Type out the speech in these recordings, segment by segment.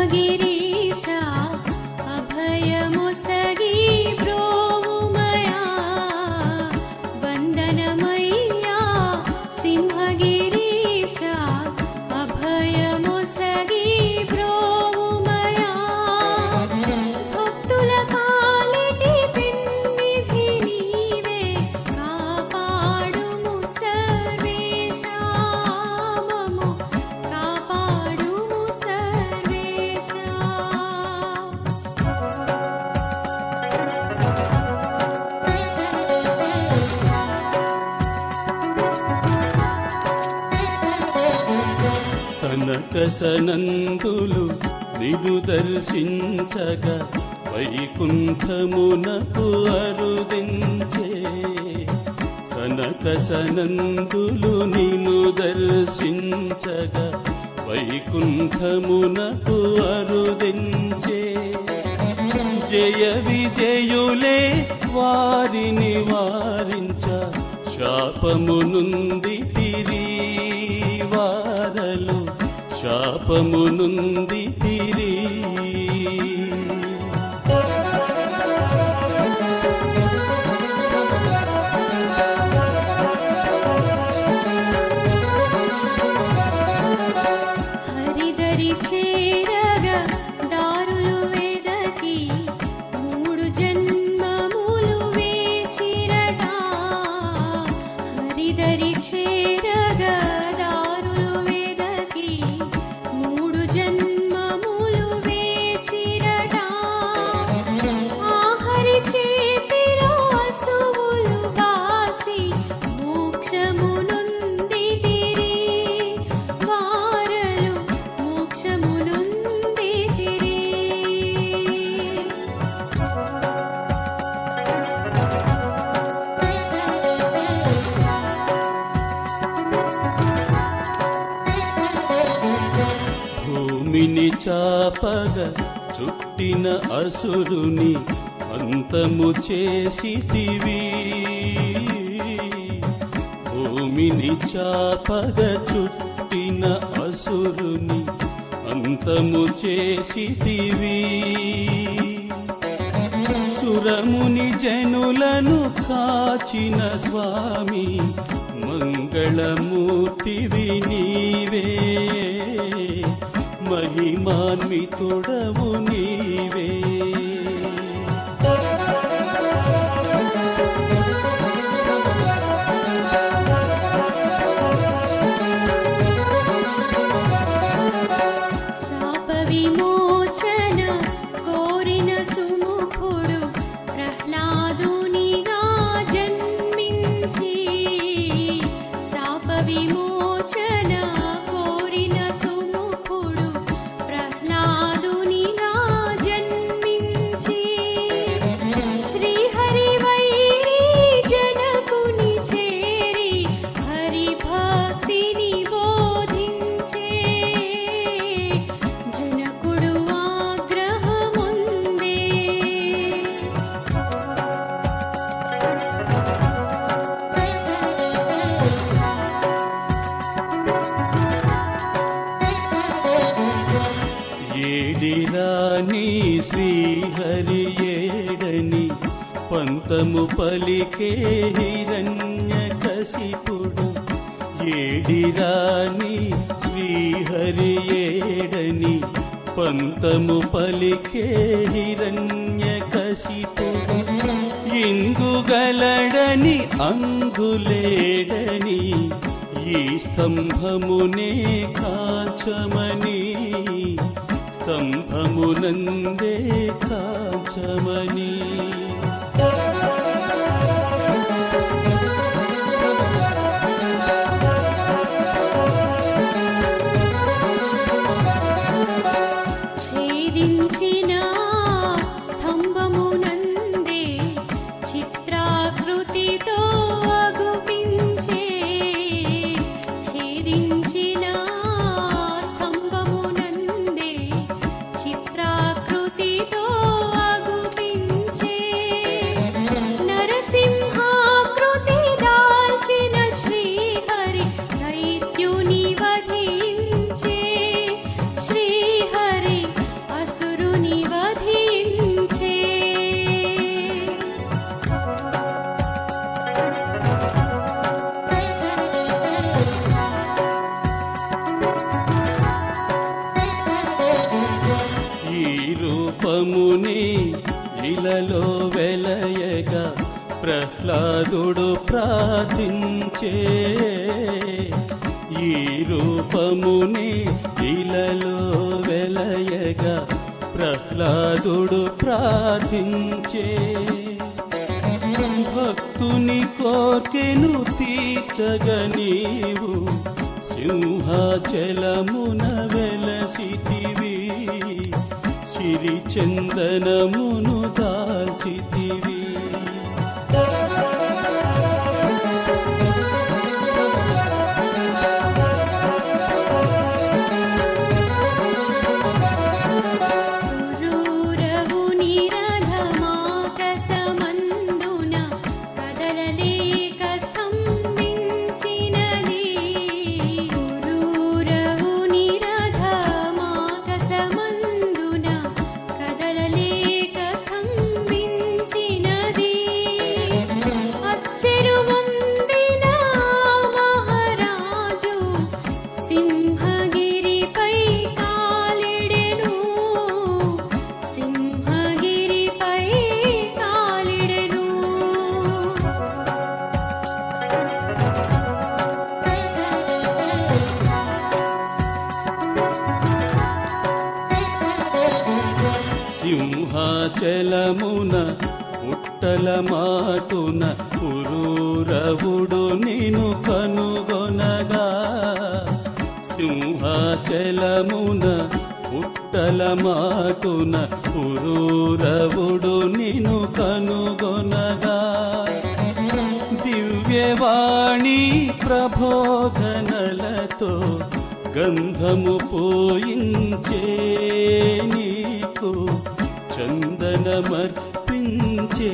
సింహగిరీశ అభయముసగి బ్రోవుమయా వందనమయ్యా సింహగిరీశ అభయముసగి బ్రోవుమయా భక్తుల పాలిటి పెన్నిధి నీవే కాపాడుము సర్వేశా మము కాపాడుము సర్వేశా సనక సనందులు నిను దర్శించగా వైకుంఠమునకు అరుదించే సనక సనందులు నిను దర్శించగా వైకుంఠమునకు అరుదించే జయ విజయులే వారిని వారించ శాపమునుంది తిరి వారలు శాపమునుంది తిరి హరిదరి చేరగ దారులు వెదకి మూడు జన్మములు వేచిరట హరిదరి చేరగ దారులు వెదకి మూడు జన్మములు వేచిరట ఆహరి చేతిలో అసువులు వాసి మోక్షమునుంది తిరి వారలు మోక్షమునుంది తిరి భూమిని చాపగ చుట్టిన అసురుని అంతము చేసితివి భూమిని చాపగ చుట్టిన అసురుని అంతము చేసితివి సురముని జనులను కాచిన స్వామి మంగళమూర్తివి నీవే మహిమాన్వితుడవు నీవే శాప విమోచన కోరిన సుముఖుడు ప్రహ్లాదునిగా జన్మించి శాప విమోచన కోరిన సుముఖుడు ప్రహ్లాదునిగా జన్మించి శ్రీహరి వైరి జనకుని చేరి హరి భక్తిని బోధించే జనకుడు ఆగ్రహముందే ఏడిరాని శ్రీహరి ఏడని పంతము పలికే హిరణ్య కసిపుడు ఏడిరాని శ్రీహరి ఏడని పంతము పలికే హిరణ్య కసిపుడు ఇంగుగలడని అంగులేడని ఈ స్తంభమునే కాచమని స్తంభమునందే కాచమని ఛేదించిన స్తంభమునందే చిత్రాకృతితో అగుపించే ఛేదించిన స్తంభమునందే చిత్రాకృతితో అగుపించే నరసింహాకృతి దాల్చిన శ్రీహరి దైత్యుని వధించే శ్రీహరి రూపముని ఇలలో వెలయగా ప్రహ్లాదుడు ప్రార్థించే ఈ రూపముని ఇలలో వెలయగా ప్రహ్లాదుడు ప్రార్థించే భక్తుని కోర్కెను తీర్చగ నీవు సింహాచలమున వెలసితివి సిరి చందనమును దాల్చితివి రూరవు నిరధమాకసమందున కదలలేక స్తంభించినది రూరవు నిరధమాకసమందున కదలలేక స్తంభించినది అచ్చెరు వందిన మహారాజు సింహగిరిపై కాలిడెను సింహగిరిపై కాలిడెను సింహాచలమున పుట్టల మాటున పురూరవుడు నిను కనుగొనగా సింహాచలమున పుట్టల మాటున పురూరవుడు నిను కనుగొనగా దివ్యవాణి ప్రబోధనలతో గంధము పోయించే నీకు చందనమర్పించే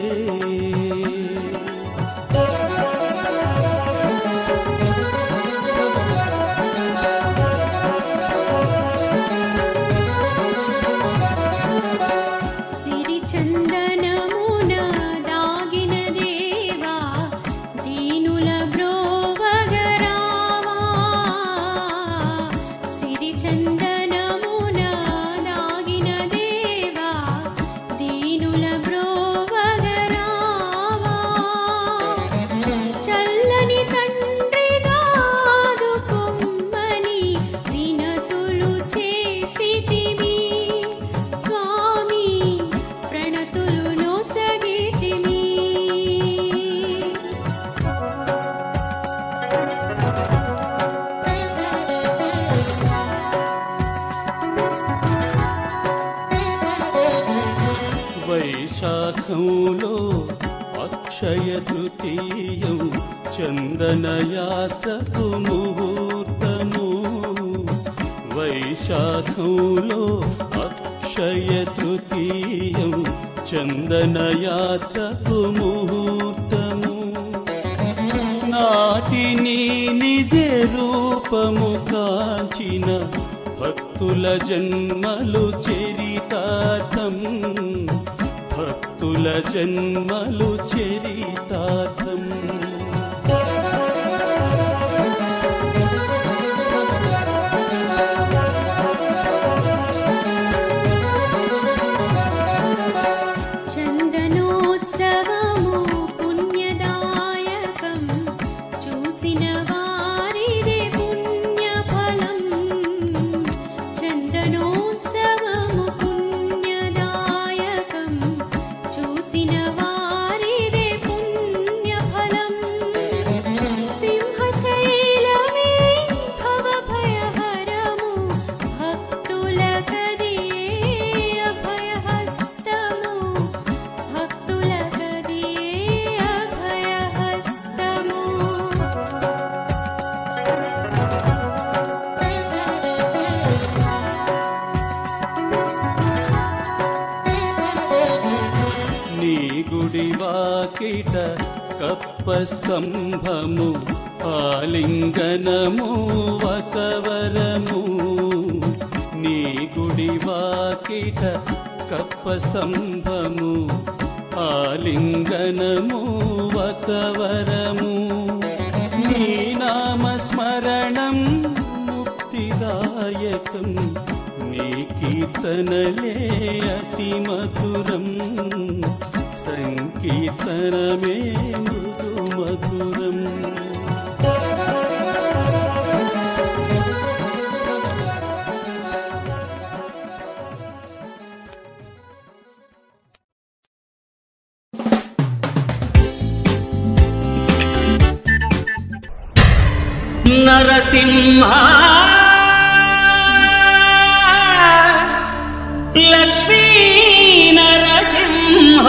సిరి చందనమున దాగిన దేవా దీనుల బ్రోవగరావా సిరి చందనమున దాగిన దేవా దీనుల బ్రోవగరావా చల్లని తండ్రిగా ఆదుకొమ్మని వినతులు చేసితివి స్వామి ప్రణతులు నొసగితిమి వైశాఖంలో అక్షయ తృతీయం చందనయాత్రకు ముహూర్తము వైశాఖంలో అక్షయ తృతీయం చందనయాత్రకు ముహూర్తము నాటిని నిజ రూపము కాంచిన భక్తుల జన్మలు చరితార్థం భక్తుల జన్మలు చరితార్థం చందనోత్సవము పుణ్యదాయకం చూసిన వారిదే పుణ్యఫలం చందనోత్సవము పుణ్యదాయకం చూసిన వారిదే పుణ్యఫలం సింహశైలమే భవభయహరము భక్తులకదియే అభయహస్తము భక్తులకదియే అభయహస్తము నీ గుడి వాకిట కప్పస్తంభము ఆలింగనము వకవరము నీ గుడి వాకిట కప్పస్తంభము ఆలింగనము వకవరము నీ నామస్మరణం ముక్తిదాయకం నీకీ కీర్తనలే అతి మధురం సంకీర్తనమే మృదు మధురం నరసింహ లక్ష్మీ నరసింహ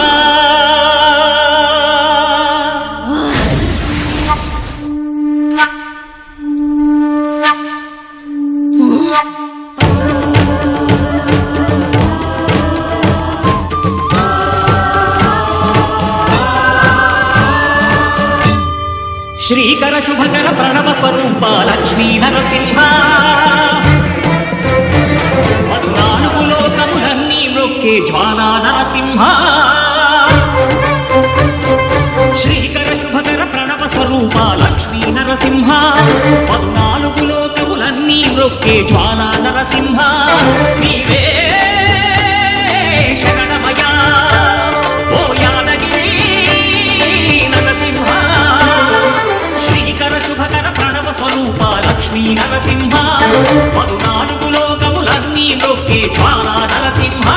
శ్రీకర శుభకర ప్రణవ స్వరూప లక్ష్మీ నరసింహ పదునాలుగు లోకములన్నీ మ్రొక్కే జ్వాలా నరసింహ శ్రీకర శుభకర ప్రణవ స్వరూప లక్ష్మీ నరసింహ పదునాలుగు లోకములన్నీ మ్రొక్కే జ్వాలా నరసింహ నీవే శరణమయా ఓ యాదగిరి నరసింహ శ్రీకర శుభకర ప్రణవ స్వరూప లక్ష్మీ నరసింహ పదునాలుగు లోకములన్నీ నొక్కే జ్వాలా నరసింహ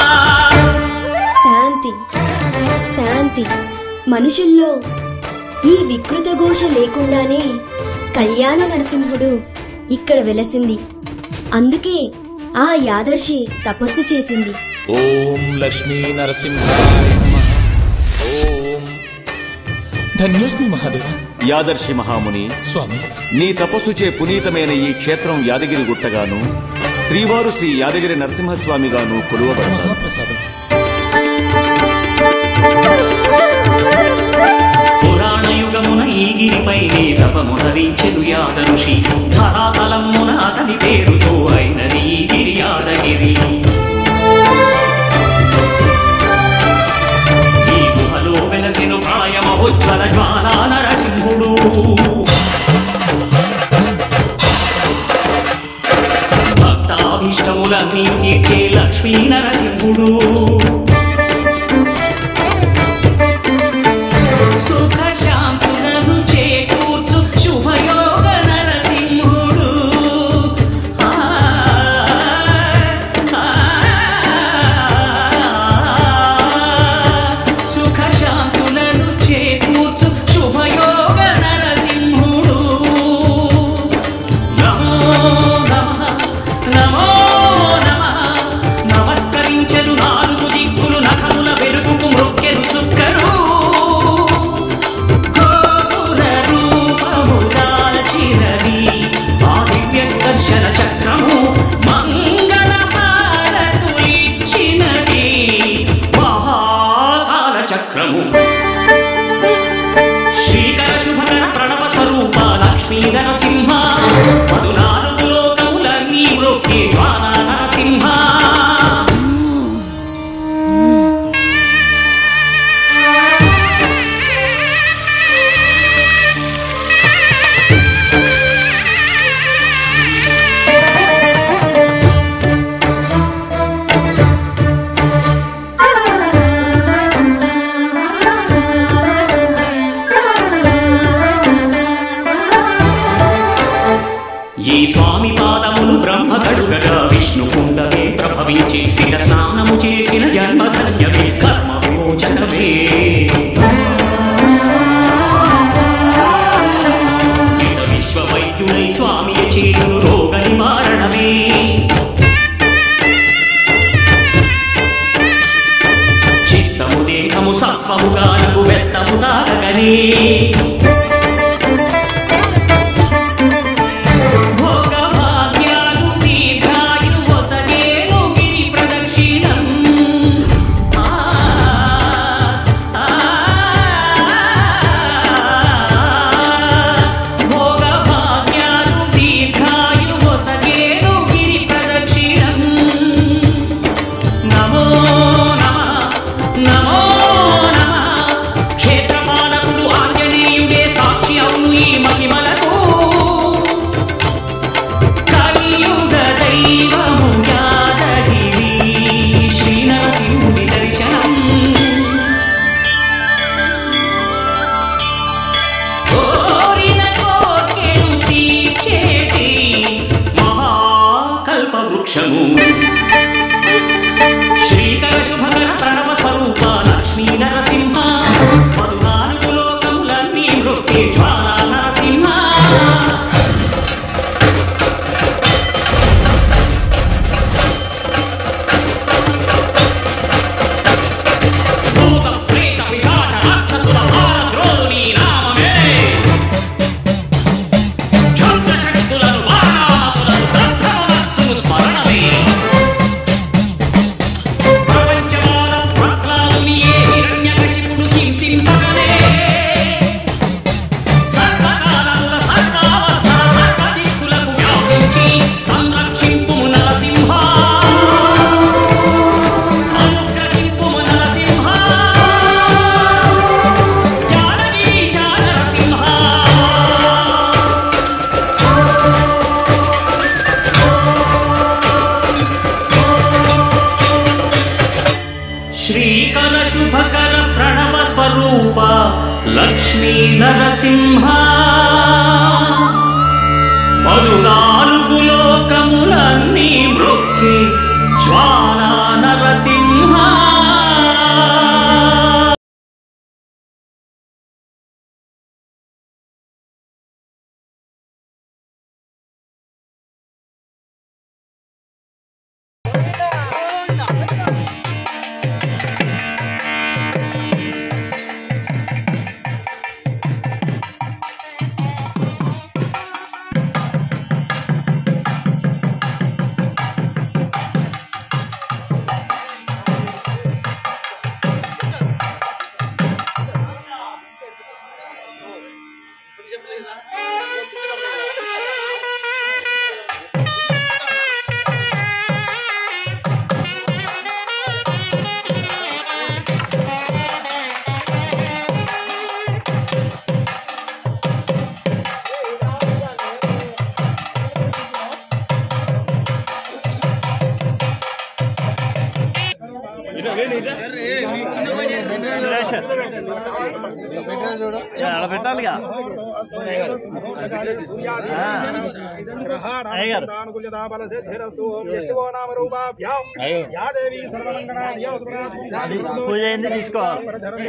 శాంతి శాంతి మనుషుల్లో ఈ వికృత ఘోష లేకుండానే కళ్యాణ నరసింహుడు ఇక్కడ వెలసింది అందుకే ఆ యాదర్శి తపస్సు చేసింది ఓం లక్ష్మీ నరసింహాయ నమః ఓం ధన్యోస్మి మహాదేవ యాదర్శి మహాముని స్వామి నీ తపస్సుచే పునీతమైన ఈ క్షేత్రం యాదగిరి గుట్టగాను శ్రీవారు శ్రీ యాదగిరి నరసింహస్వామిగాను కొలువబడతారు మహాప్రసాదం పురాణ యుగమున ఈ గిరిపైనే తపమునరించెను యాదరుషి ధరాతలమున అతని పేరుతో అయినది ఈ గిరి యాదగిరి ఈ గుహలో వెలసెను ప్రాయమహోజ్వల జ్వాలా నరసింహుడు భక్తాభీష్టములన్నీ తీర్చే లక్ష్మీ నరసింహుడు సుఖ శాంతులను చేకూర్చు శుభయోగ నరసింహుడు ఆ, ఆ, సుఖ శాంతులను చేకూర్చు శుభయోగ నరసింహుడు నమో నమః నమో నమః నమస్కరించెను నాలుగు దిక్కులు నఖముల వెలుగుకు మృక్కెను చుక్కరు గోపుర రూపము దాల్చినది ఆ దివ్య స్పర్శన చక్రము మంగళ హారతులిచ్చినది మహాకాల చక్రము శ్రీకర శుభకర ప్రణవ స్వరూప లక్ష్మీ నరసింహ పదునాలుగు లోకములన్నీ మ్రొక్కే జ్వాలా నరసింహ ఈ స్వామి పాదములు బ్రహ్మ కడుగగా విష్ణు కుండమే ప్రభవించి ఇట స్నానము చేసిన జన్మధన్యమే కర్మ విమోచనమే ఇట విశ్వ వైద్యుడై స్వామి చేయును రోగ నివారణమే చిత్తము దేహము సత్వము గానము వెత్తము తాగగనే భోగ భాగ్యాలు దీర్ఘాయు వసగేను గిరి ప్రదక్షిణం ఆ, ఆ, భోగ భాగ్యాలు దీర్ఘాయు వసగేను గిరి ప్రదక్షిణం నమో నమః నమో నమః క్షేత్రపాలకుడు ఆంజనేయుడు శ్రీకర శుభకర ప్రణవ స్వరూప లక్ష్మీ నరసింహ పదునాలుగు లోకములన్నీ మృక్కి జ్వాలా నరసింహ అలా పెట్టాలిగా పూజ అయింది తీసుకోవాలి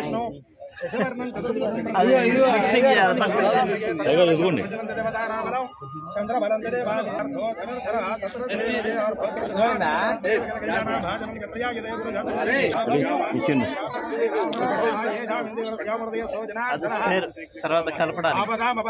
అది మిక్సింగ్ చేయాలి అది స్పేర్ తర్వాత కలపడానికి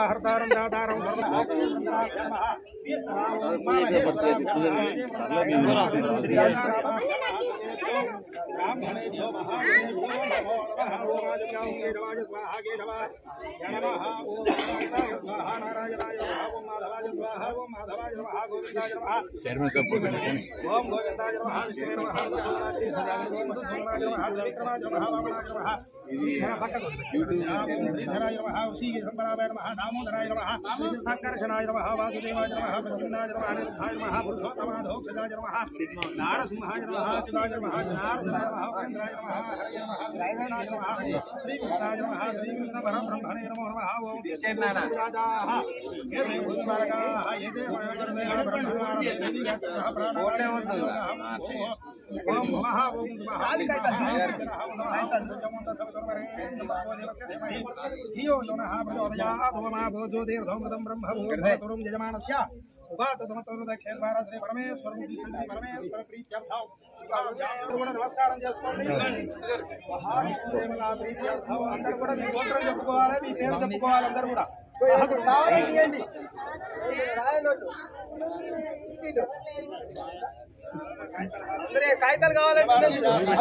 సంకర్షణాయ నమ వాసుదేవాయ నమ ప్రసన్నాయ నమ అనిరుద్ధాయ నమ పురుషోత్తమాయ ధోక్షజాయ నమ నారసింహాయ నమ అచ్యుతాయ నమ జనార్దనాయ నమ ఉపేంద్రాయ నమ హరయ నమ నారాయణాయ నమ శ్రీకృష్ణాయ నమ శ్రీకృష్ణ పరబ్రహ్మణే నమో నమ ఓం రాజాః ఏతే భూస్వర్గాః ఏతే వయోజనదేవ బ్రహ్మణాః దేవీ గచ్చః ప్రాణాయ ఓం భవః ఓం స్వః ధియో యోనః ప్రచోదయాత్ ఓమా భోజోతిర్ధోమృతం బ్రహ్మభూర్ధస్వరం యజమానస్య ఉపాతమతోదక్షేద్వార శ్రీ పరమేశ్వరం శ్రీ పరమేశ్వర ప్రీత్యర్థం కూడా నమస్కారం చేసుకోండి మహావిష్ణుదేవుల ప్రీత్యర్థం అందరూ కూడా మీ గోత్రం చెప్పుకోవాలి మీ పేరు చెప్పుకోవాలి అందరూ కూడా కావాలి తీయండి కాగితాలు కావాలంటే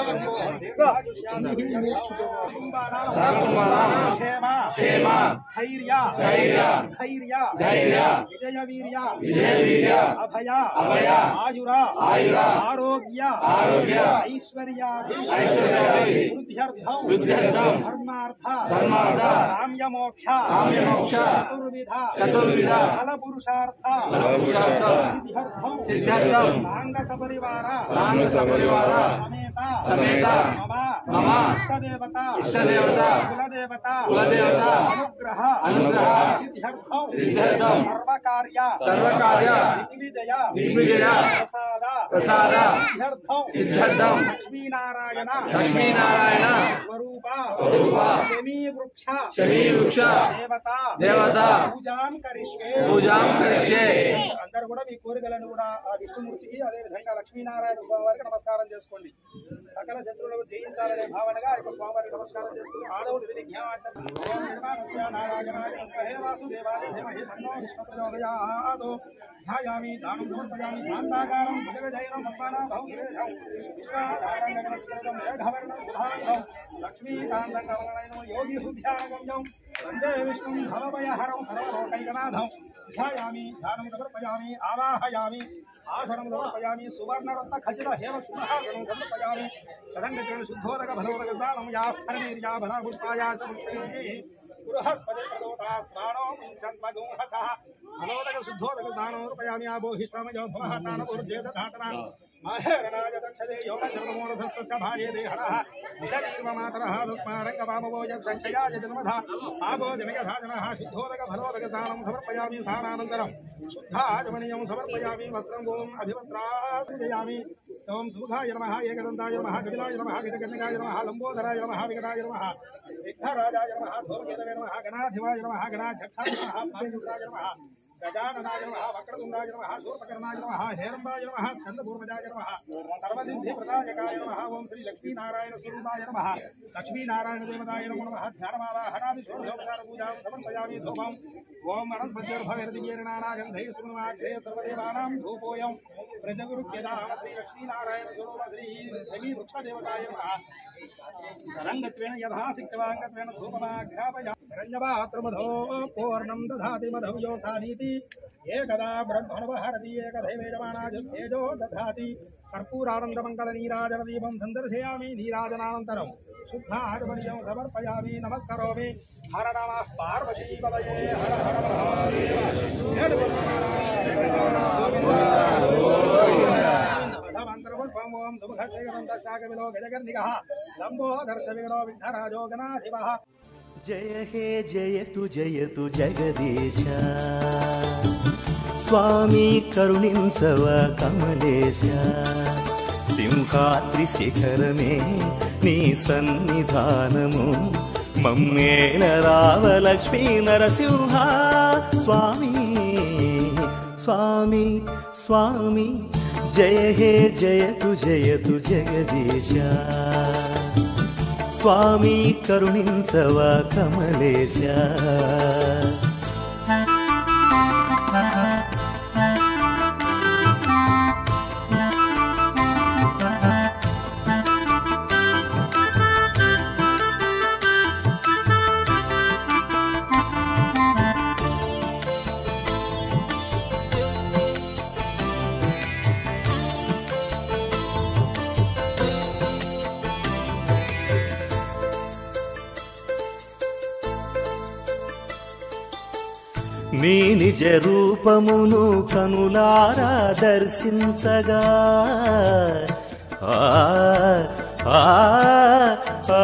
క్షేమ క్షేమ స్థైర్య స్థైర్య ధైర్య ధైర్య విజయ వీర్య విజయ వీర్య అభయ అభయ ఆయుర ఆయుర ఆరోగ్య ఆరోగ్య ఐశ్వర్య వృద్ధ్యర్థం వృద్ధ్యర్థం ధర్మార్థ ధర్మార్థ కామ్య మోక్ష కామ్య మోక్ష చతుర్విధ చతుర్విధ ఫల పురుషార్థ ఫల పురుషార్థ సిద్ధ్యర్థం సిద్ధ్యర్థం సాంగ సపరివార సాంగ సపరివార సమేత సమేత మమ మమ ఇష్టదేవత ఇష్టదేవత కులదేవత కులదేవత అనుగ్రహ అనుగ్రహ సిద్ధ్యర్థం సిద్ధ్యర్థం సర్వకార్య సర్వకార్య దిగ్విజయ దిగ్విజయ ప్రసాద ప్రసాద సిద్ధ్యర్థం సిద్ధ్యర్థం లక్ష్మీనారాయణ లక్ష్మీనారాయణ స్వరూప స్వరూప శమీ వృక్ష శమీ వృక్ష దేవత దేవత పూజాం కరిష్యే పూజాం కరిష్యే అందరూ కూడా మీ కోరికలను కూడా ఆ విష్ణుమూర్తికి అదే విధంగా లక్ష్మీనారాయణ స్వామి వారికి నమస్కారం చేసుకోండి సకల శత్రువులను జయించాలనే భావనగా ఈ స్వామివారికి నమస్కారం చేసుకుని ఆదవుడు విజ్ఞానం ధ్యాయామి దానం సమర్పయామి శాంతాకారం భగవజైనం పద్మనాభం సురేశం విశ్వాధారం గగనత్కృతం మేఘవర్ణం సుధాంగం లక్ష్మీకాంతం కమలనయనం యోగి హృద్యానగమ్యం వందే విష్ణుం భవభయహరం సర్వలోకైకనాథం ధ్యాయామి ధ్యానం సమర్పయామి ఆవాహయామి ఆసనం సమర్పయామి సువర్ణరత్న ఖచ్చిత హేమ సింహాసనం సమర్పయామి తదంగత్రేణ శుద్ధోదక భలోదక స్నానం యా హరిర్యా బలపుష్పాయా సమర్పయామి బృహస్పతి ప్రదోతా స్నానో మించన్మగుంహసః ఫలోదక శుద్ధోదక దానం రూపయామి ఆబోహిష్టామయో భవః తానపూర్జేత ధాతన మహేరణాయ దక్షదే యోగ శర్మమోరధస్తస్య భార్యే దేహరః నిశరీర్వమాతరః తస్మారంగవామవోజ సంక్షయాయ జన్మధ ఆబో జనయథా జనః శుద్ధోదక ఫలోదక దానం సమర్పయామి స్థానానంతరం శుద్ధాజమనీయం సమర్పయామి వస్త్రం ఓం అభివస్త్రాజయామి ఓం సుముఖాయ నమః ఏకదంతాయ నమః కపిలాయ నమః గజకర్ణికాయ నమః లంబోదరాయ నమః వికటాయ నమః విఘ్నరాజాయ నమః ధూమకేతవే నమః గణాధివాయ నమః గణాధ్యక్షాయ నమః పారిపుత్రాయ నమః గజాననాయ నమః వక్రతుండాయ నమః శూర్పకర్ణాయ నమః హేరంబాయ నమః స్కందపూర్వజాయ నమః సర్వసిద్ధి ప్రదాయకాయ నమః ఓం శ్రీ లక్ష్మీనారాయణ స్వరూపాయ నమః లక్ష్మీనారాయణ దేవతాయ నమో నమః ధ్యానమాలా హరామి షోడశోపచార పూజాం సమర్పయామి ధూపం ఓం వనస్పతిర్భవేర్దివ్యేర్నానాగంధై సుమనాగ్రే సర్వదేవానాం ధూపోయం ప్రజగురుక్యదాం శ్రీ లక్ష్మీనారాయణ స్వరూప శ్రీ శమీ వృక్షదేవతాయ నమః రంగత్వేన యథాసిక్తవాంగత్వేన ధూపమాఘ్రాపయ రంజవాత్రమధో పూర్ణం దధాతి మధవ్యో సానీతి ఏకదా బ్రహ్మణవహరతి ఏకదైవేజమానాజుస్తేజో దధాతి కర్పూరానందమంగళ నీరాజన దీపం సందర్శయామి నీరాజనానంతరం శుద్ధాజమనీయం సమర్పయామి నమస్కరోమి హర నమ పార్వతీ పదయే హర హర మహాదేవ భగవంతరవల్పం ఓం సుముఖశేఖరంతశాఖవిలో గజగర్నిగः లంబోదర్శవిగడో విఘ్నరాజో గణాధిపः జయ హే జయతు జయతు జగదీశ స్వామి కరుణించవ కమలేశ సింహాద్రి శిఖరమే నీ సన్నిధానము మమ్మేల రావ లక్ష్మీ నరసింహ స్వామి స్వామి స్వామి జయ హే జయతు జయతు జగదీశ స్వామి కరుణించవ కమలేశ నీ నిజ రూపమును కనులారా దర్శించగా ఆ, ఆ, ఆ,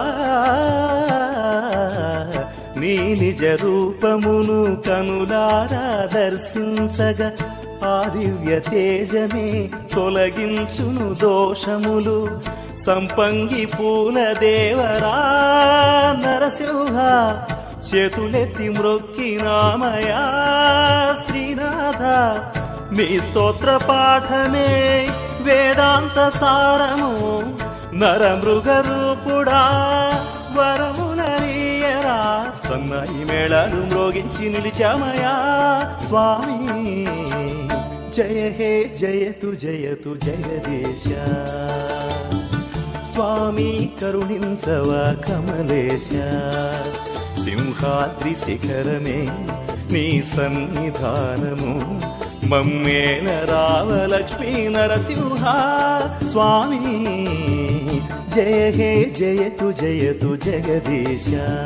నీ నిజ రూపమును కనులారా దర్శించగా ఆ దివ్య తేజమే తొలగించును దోషములు సంపంగి పూల దేవరా నరసింహ చేతులెత్తి మ్రొక్కినామయా శ్రీనాథ మీ స్తోత్ర పాఠమే వేదాంత సారము నరమృగ రూపుడా వరమునరియరా సన్నాయి మేళాలు మ్రోగించి నిలిచామయా స్వామి జయ హే జయతు జయతు జగదీశ స్వామి కరుణించవ కమలేశ సింహాద్రి శిఖరమే నీ సన్నిధానము మమ్మేల రావ లక్ష్మీ నరసింహ స్వామి జయ హే జయతు జయతు జగదీశ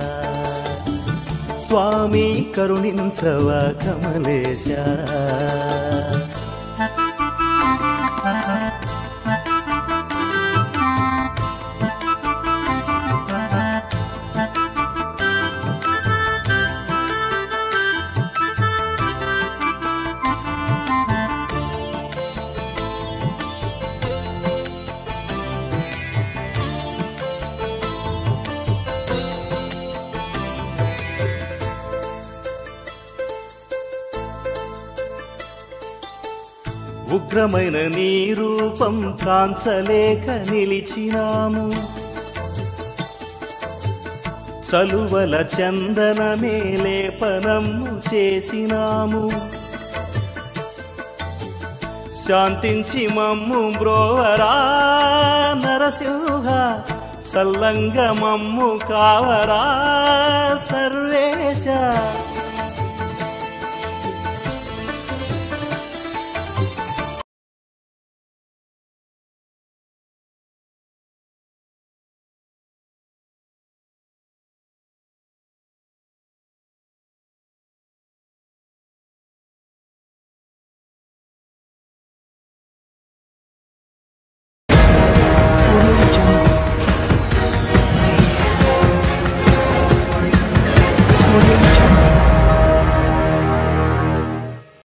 స్వామి కరుణించవ కమలేశ ఉగ్రమైన నీ రూపం కాంచలేక నిలిచినాము చలువల చందనమే లేపనము చేసినాము శాంతించి మమ్ము బ్రోవరా నరసింహ సల్లంగ మమ్ము కావరా సర్వేశ